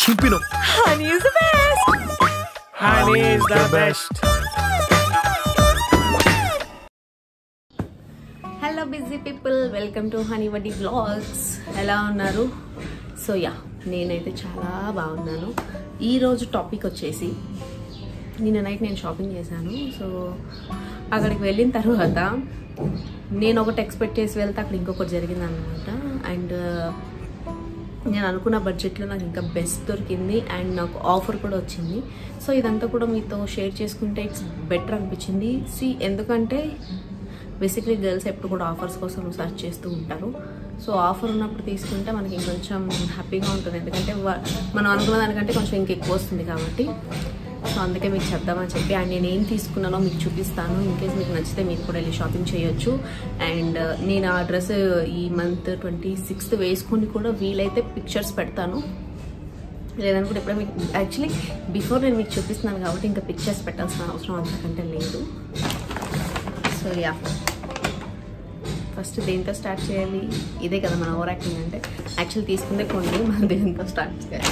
చింపినం Honey is the best. Honey is the best. Hello busy people welcome to Honey Vaddi blogs ఎలా ఉన్నారు so yeah నేనైతే చాలా బాగున్నాను ఈరోజు టాపిక్ వచ్చేసి నిన్న నైట్ నేను షాపింగ్ చేశాను సో అక్కడికి వెళ్ళిన తర్వాత నేను ఒకటి ఎక్స్పెక్ట్ చేసి వెళ్తే అక్కడ ఇంకొకటి జరిగింది అనమాట అండ్ నేను అనుకున్న బడ్జెట్లో నాకు ఇంకా బెస్ట్ దొరికింది అండ్ నాకు ఆఫర్ కూడా వచ్చింది సో ఇదంతా కూడా మీతో షేర్ చేసుకుంటే ఇట్స్ బెటర్ అనిపించింది సి ఎందుకంటే బేసిక్లీ గర్ల్స్ ఎప్పుడు కూడా ఆఫర్స్ కోసం సర్చ్ చేస్తూ ఉంటారు సో ఆఫర్ ఉన్నప్పుడు తీసుకుంటే మనకి ఇంకొంచెం హ్యాపీగా ఉంటుంది ఎందుకంటే వ- మనం అనుకున్న దానికంటే కొంచెం ఇంకెక్కువ వస్తుంది కాబట్టి సో అందుకే మీకు చెప్దామని చెప్పి అండ్ నేను ఏం తీసుకున్నానో మీకు చూపిస్తాను ఇన్ కేస్ మీకు నచ్చితే మీరు కూడా వెళ్ళి షాపింగ్ చేయొచ్చు అండ్ నేను ఆ డ్రెస్ ఈ మంత్ ట్వంటీ సిక్స్త్ వేసుకుని కూడా వీలైతే పిక్చర్స్ పెడతాను లేదనుకుంటే ఇప్పుడే మీకు యాక్చువల్లీ బిఫోర్ నేను మీకు చూపిస్తున్నాను కాబట్టి ఇంకా పిక్చర్స్ పెట్టాల్సిన అవసరం అంతకంటే లేదు సో యా ఫస్ట్ దేంతో స్టార్ట్ చేయాలి ఇదే కదా మన ఓవర్ యాక్టింగ్ అంటే యాక్చువల్ తీసుకుందే కొన్ని మనం దేంతో స్టార్ట్ చేయాలి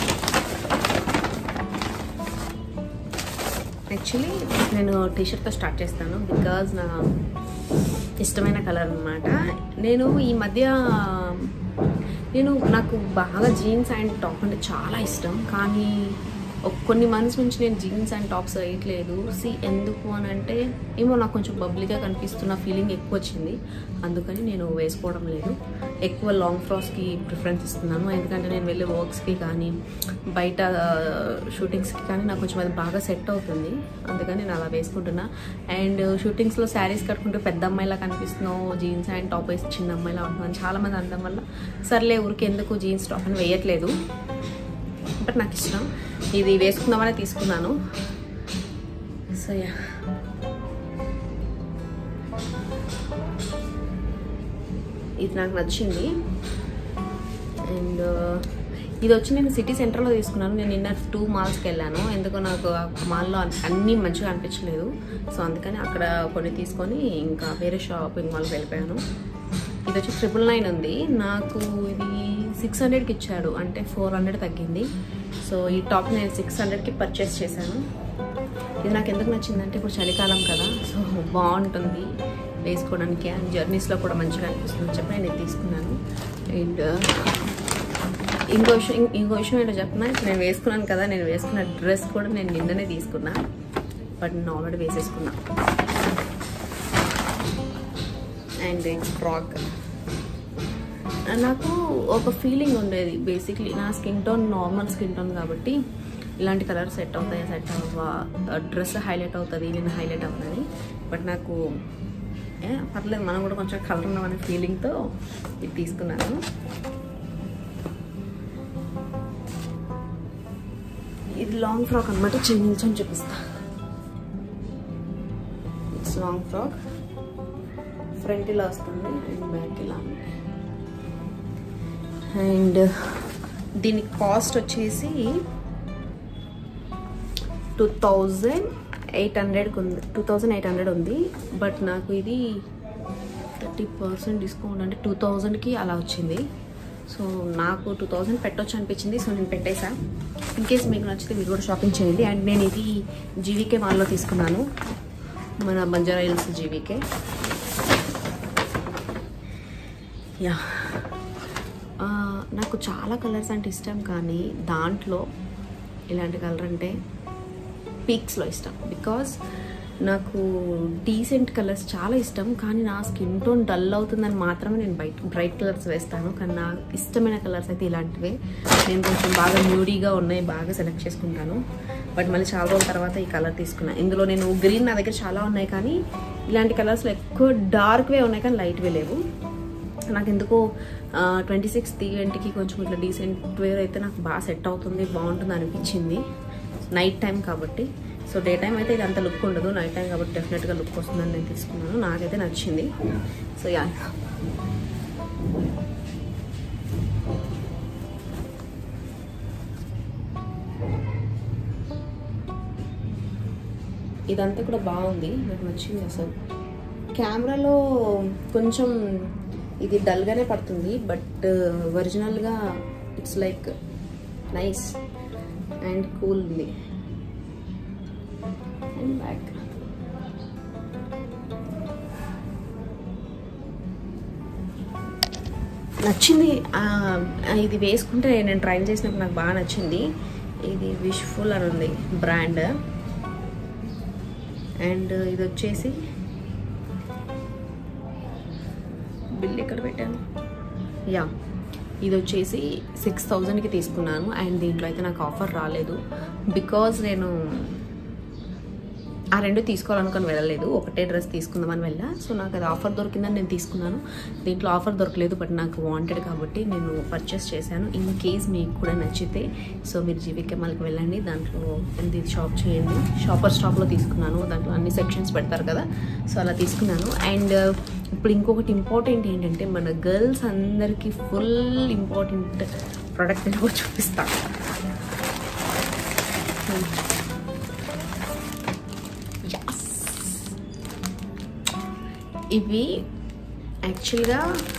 యాక్చువల్లీ నేను టీషర్ట్తో స్టార్ట్ చేస్తాను బికాజ్ నా ఇష్టమైన కలర్ అనమాట నేను ఈ మధ్య నేను నాకు బాగా జీన్స్ అండ్ టాప్ అంటే చాలా ఇష్టం కానీ ఒక కొన్ని మంత్స్ నుంచి నేను జీన్స్ అండ్ టాప్స్ వేయట్లేదు సి ఎందుకు అని అంటే ఏమో నాకు కొంచెం బబ్లీగా కనిపిస్తున్న ఫీలింగ్ ఎక్కువ వచ్చింది అందుకని నేను వేసుకోవడం లేదు ఎక్కువ లాంగ్ ఫ్రాక్స్కి ప్రిఫరెన్స్ ఇస్తున్నాను ఎందుకంటే నేను వెళ్ళే వర్క్స్కి కానీ బయట షూటింగ్స్కి కానీ నాకు కొంచెం అది బాగా సెట్ అవుతుంది అందుకని నేను అలా వేసుకుంటున్నా అండ్ షూటింగ్స్లో శారీస్ కట్టుకుంటే పెద్ద అమ్మాయిలా కనిపిస్తున్నావు జీన్స్ అండ్ టాప్ వేసి చిన్న అమ్మాయిలా ఉంటున్నాను చాలా మంది అనడం వల్ల సర్లే ఊరికి ఎందుకు జీన్స్ టాప్ అని వేయట్లేదు బట్ నాకు ఇష్టం ఇది వేసుకుందామని తీసుకున్నాను సో యా ఇది నాకు నచ్చింది అండ్ ఇది వచ్చి నేను సిటీ సెంటర్లో తీసుకున్నాను నేను నిన్న టూ మాల్స్కి వెళ్ళాను ఎందుకో నాకు ఆ మాల్లో అన్నీ మంచిగా అనిపించలేదు సో అందుకని అక్కడ కొన్ని తీసుకొని ఇంకా వేరే షాపింగ్ మాల్కి వెళ్ళిపోయాను ఇది వచ్చి ట్రిపుల్ నైన్ ఉంది నాకు ఇది సిక్స్ హండ్రెడ్కి ఇచ్చాడు అంటే ఫోర్ హండ్రెడ్ తగ్గింది సో ఈ టాప్ నేను సిక్స్ హండ్రెడ్కి పర్చేస్ చేశాను ఇది నాకు ఎందుకు నచ్చిందంటే ఇప్పుడు చలికాలం కదా సో బాగుంటుంది వేసుకోవడానికి అండ్ జర్నీస్లో కూడా మంచిగా అనిపిస్తుంది అని చెప్పి నేను ఇది తీసుకున్నాను అండ్ ఇంకో విషయం ఇం- ఇంకో విషయం ఏంటో చెప్పిన ఇప్పుడు నేను వేసుకున్నాను కదా నేను వేసుకున్న డ్రెస్ కూడా నేను నిన్ననే తీసుకున్నా బట్ నేను ఆల్రెడీ వేసేసుకున్నా అండ్ ఫ్రాక్ నాకు ఒక ఫీలింగ్ ఉండేది బేసిక్లీ నా skin tone normal skin tone కాబట్టి ఇలాంటి కలర్ సెట్ అవుతాయి సెట్ అవ్వ డ్రెస్ హైలైట్ అవుతుంది నేను హైలైట్ అవుతుంది బట్ నాకు ఏ పర్లేదు మనం కూడా కొంచెం కలర్ ఉన్నామనే ఫీలింగ్తో ఇది తీసుకున్నాను ఇది లాంగ్ ఫ్రాక్ అనమాట చిన్న నిల్చొని చూపిస్తా ఇట్స్ లాంగ్ ఫ్రాక్ ఫ్రంట్ ఇలా వస్తుంది అండ్ బ్యాక్ ఇలా ఉంది అండ్ దీని కాస్ట్ వచ్చేసి టూ థౌజండ్ ఎయిట్ హండ్రెడ్కి ఉంది టూ థౌజండ్ ఎయిట్ హండ్రెడ్ ఉంది బట్ నాకు ఇది థర్టీ పర్సెంట్ డిస్కౌంట్ అంటే టూ థౌజండ్కి అలా వచ్చింది సో నాకు టూ థౌజండ్ పెట్టొచ్చు అనిపించింది సో నేను పెట్టేసా ఇన్ కేస్ మీకు నచ్చితే మీరు కూడా షాపింగ్ చేయండి అండ్ నేను ఇది జీవీకే మాల్లో తీసుకున్నాను మన బంజారా హిల్స్ జీవీకే యా ఆ, నాకు చాలా కలర్స్ అంటే ఇష్టం కానీ దాంట్లో ఇలాంటి కలర్ అంటే పీక్స్లో ఇష్టం బికాస్ నాకు డీసెంట్ కలర్స్ చాలా ఇష్టం కానీ నా స్కిన్ టోన్ డల్ అవుతుందని మాత్రమే నేను బయట బ్రైట్ కలర్స్ వేస్తాను కానీ నా ఇష్టమైన కలర్స్ అయితే ఇలాంటివే నేను కొంచెం బాగా న్యూడీగా ఉన్నాయి బాగా సెలెక్ట్ చేసుకుంటాను బట్ మళ్ళీ చాలా రోజుల తర్వాత ఈ కలర్ తీసుకున్నాను ఇందులో నేను గ్రీన్ నా దగ్గర చాలా ఉన్నాయి కానీ ఇలాంటి కలర్స్లో ఎక్కువ డార్క్వే ఉన్నాయి కానీ లైట్వే లేవు నాకు ఎందుకో ట్వంటీ సిక్స్ ఈవెంట్కి కొంచెం ఇట్లా డీసెంట్ వేర్ అయితే నాకు బాగా సెట్ అవుతుంది బాగుంటుంది అనిపించింది నైట్ టైం కాబట్టి సో డే టైం అయితే ఇది అంత లుక్ ఉండదు నైట్ టైం కాబట్టి డెఫినెట్గా లుక్ వస్తుందని నేను తీసుకున్నాను నాకైతే నచ్చింది సో యా ఇదంతా కూడా బాగుంది నాకు నచ్చింది అసలు కెమెరాలో కొంచెం ఇది డల్గానే పడుతుంది బట్ ఒరిజినల్గా it's like nice and cool ఉంది అండ్ బ్యాక్ నచ్చింది ఆ, ఇది వేసుకుంటే నేను ట్రై చేసినప్పుడు నాకు బాగా నచ్చింది ఇది విష్ఫుల్ అని ఉంది బ్రాండ్ అండ్ ఇది వచ్చేసి బిల్ ఎక్కడ పెట్టాను యా ఇది వచ్చేసి సిక్స్ థౌజండ్కి తీసుకున్నాను అండ్ దీంట్లో అయితే నాకు ఆఫర్ రాలేదు బికాజ్ నేను ఆ రెండు తీసుకోవాలనుకొని వెళ్ళలేదు ఒకటే డ్రెస్ తీసుకుందామని వెళ్ళా సో నాకు అది ఆఫర్ దొరికిందని నేను తీసుకున్నాను దీంట్లో ఆఫర్ దొరకలేదు బట్ నాకు వాంటెడ్ కాబట్టి నేను పర్చేస్ చేశాను ఇన్ కేస్ మీకు కూడా నచ్చితే సో మీరు జీవికే మళ్ళకి వెళ్ళండి దాంట్లో ఇది షాప్ చేయండి షాపర్ స్టాప్లో తీసుకున్నాను దాంట్లో అన్ని సెక్షన్స్ పెడతారు కదా సో అలా తీసుకున్నాను అండ్ ఇప్పుడు ఇంకొకటి ఇంపార్టెంట్ ఏంటంటే మన గర్ల్స్ అందరికీ ఫుల్ ఇంపార్టెంట్ ప్రోడక్ట్ ఏమో చూపిస్తాను Yes. ఇవి యాక్చువల్గా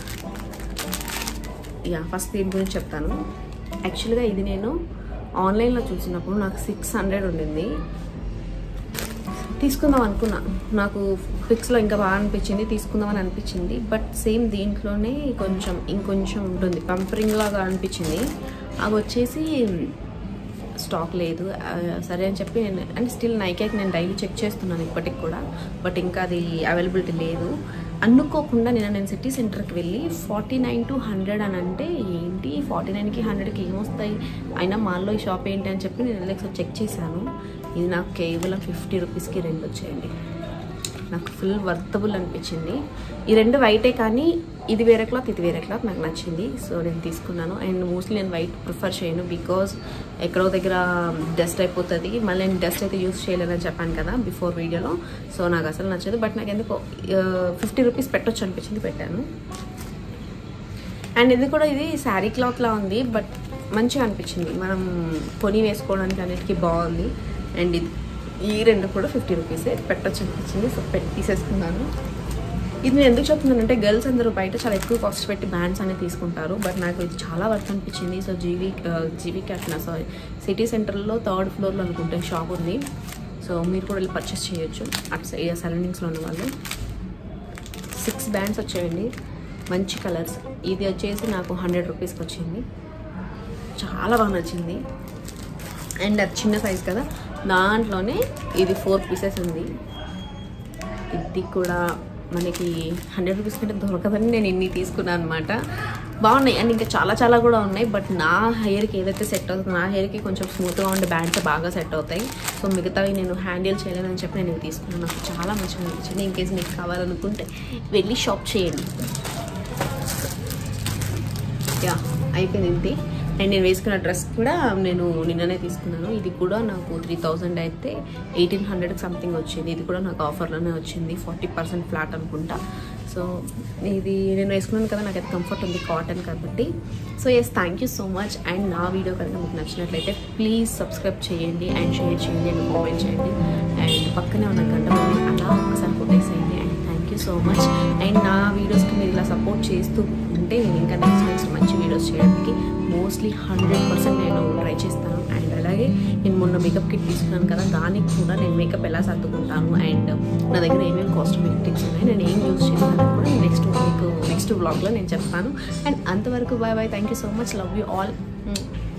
యా ఫస్ట్ దీని గురించి చెప్తాను యాక్చువల్గా ఇది నేను ఆన్లైన్లో చూసినప్పుడు నాకు సిక్స్ హండ్రెడ్ ఉండింది తీసుకుందాం అనుకున్నా నాకు ఫిక్స్లో ఇంకా బాగా అనిపించింది తీసుకుందామని అనిపించింది బట్ సేమ్ దీంట్లోనే కొంచెం ఇంకొంచెం ఉంటుంది పంపరింగ్ లాగా అనిపించింది అవి వచ్చేసి స్టాక్ లేదు ఆ, సరే అని చెప్పి నేను అంటే స్టిల్ నైకాకి నేను డైలీ చెక్ చేస్తున్నాను ఇప్పటికి కూడా బట్ ఇంకా అది అవైలబిలిటీ లేదు అనుకోకుండా నేను నేను సిటీ సెంటర్కి వెళ్ళి ఫార్టీ నైన్ టు హండ్రెడ్ అని అంటే ఏంటి ఫార్టీ నైన్కి హండ్రెడ్కి ఏమొస్తాయి అయినా మాల్లో ఈ షాప్ ఏంటి అని చెప్పి నేను వెళ్ళి ఒకసారి చెక్ చేశాను ఇది నాకు కేవలం ఫిఫ్టీ రూపీస్కి రెండు వచ్చేయండి నాకు ఫుల్ వర్తబుల్ అనిపించింది ఈ రెండు వైటే కానీ ఇది వేరే క్లాత్ ఇది వేరే క్లాత్ నాకు నచ్చింది సో నేను తీసుకున్నాను అండ్ మోస్ట్లీ నేను వైట్ ప్రిఫర్ చేయను బికాజ్ ఎక్కడో దగ్గర డస్ట్ అయిపోతుంది మళ్ళీ నేను డస్ట్ అయితే యూస్ చేయలేదని చెప్పాను కదా బిఫోర్ వీడియోలో సో నాకు అసలు నచ్చదు బట్ నాకు ఎందుకో ఫిఫ్టీ రూపీస్ పెట్టొచ్చు అనిపించింది పెట్టాను అండ్ ఇది కూడా ఇది శారీ క్లాత్లా ఉంది బట్ మంచిగా అనిపించింది మనం కొని వేసుకోవడానికి అన్నిటికీ బాగుంది అండ్ ఇది ఈ రెండు కూడా ఫిఫ్టీ రూపీసే పెట్టొచ్చు అనిపించింది సో పెట్టి తీసేసుకున్నాను ఇది నేను ఎందుకు చెప్తున్నానంటే గర్ల్స్ అందరూ బయట చాలా ఎక్కువ కాస్ట్ పెట్టి బ్యాండ్స్ అనేది తీసుకుంటారు బట్ నాకు ఇది చాలా వర్త్ అనిపించింది సో జీవీ జీవీ క్యాట్నా సారీ సిటీ సెంటర్లో థర్డ్ ఫ్లోర్లో అనుకుంటే షాప్ ఉంది సో మీరు కూడా వెళ్ళి పర్చేస్ చేయొచ్చు అటు సైడ్ సరౌండింగ్స్లో ఉన్న వాళ్ళు సిక్స్ బ్యాండ్స్ వచ్చాయండి మంచి కలర్స్ ఇది వచ్చేసి నాకు హండ్రెడ్ రూపీస్కి వచ్చింది చాలా బాగా నచ్చింది అండ్ అది చిన్న సైజ్ కదా దాంట్లోనే ఇది ఫోర్ పీసెస్ ఉంది ఇది కూడా మనకి హండ్రెడ్ రూపీస్ కంటే దొరకదని నేను ఇన్ని తీసుకున్నాను అనమాట బాగున్నాయి అండ్ ఇంకా చాలా చాలా కూడా ఉన్నాయి బట్ నా హెయిర్కి ఏదైతే సెట్ అవుతుందో నా హెయిర్కి కొంచెం స్మూత్గా ఉండే బ్యాండ్స్ బాగా సెట్ అవుతాయి సో మిగతావి నేను హ్యాండిల్ చేయలేదని చెప్పి నేను ఇవి తీసుకున్నాను నాకు చాలా మంచిగా అనిపించింది ఇన్ కేసు మీకు కావాలనుకుంటే వెళ్ళి షాప్ చేయండి యా అయిపోయింది ఇంతే అండ్ నేను వేసుకున్న డ్రెస్ కూడా నేను నిన్ననే తీసుకున్నాను ఇది కూడా నాకు త్రీ థౌజండ్ అయితే ఎయిటీన్ హండ్రెడ్ సంథింగ్ వచ్చింది ఇది కూడా నాకు ఆఫర్లోనే వచ్చింది ఫార్టీ పర్సెంట్ ఫ్లాట్ అనుకుంటా సో ఇది నేను వేసుకున్నాను కదా నాకు అయితే కంఫర్ట్ ఉంది కాటన్ కాబట్టి so yes thank you so much and నా వీడియో కనుక మీకు నచ్చినట్లయితే ప్లీజ్ సబ్స్క్రైబ్ చేయండి అండ్ షేర్ చేయండి అండ్ కామెంట్ చేయండి అండ్ పక్కనే ఉన్న గంట మళ్ళీ అలా ఒకసారి కొట్టేసేయండి and thank you so much and నా వీడియోస్కి మీరు ఇలా సపోర్ట్ చేస్తూ ఉంటే నేను ఇంకా నెక్స్ట్ నెక్స్ట్ మంచి వీడియోస్ చేయడానికి మోస్ట్లీ హండ్రెడ్ పర్సెంట్ నేను ట్రై చేస్తాను అండ్ అలాగే నేను మొన్న మేకప్ కిట్ తీసుకున్నాను కదా దానికి కూడా నేను మేకప్ ఎలా సర్దుకుంటాను అండ్ నా దగ్గర ఏమేమి కాస్మెటిక్ టిప్స్ ఉన్నాయి నేను ఏం యూస్ చేస్తాను కూడా నెక్స్ట్ మీకు నెక్స్ట్ వ్లాగ్లో నేను చెప్తాను అండ్ అంతవరకు bye bye thank you so much love you all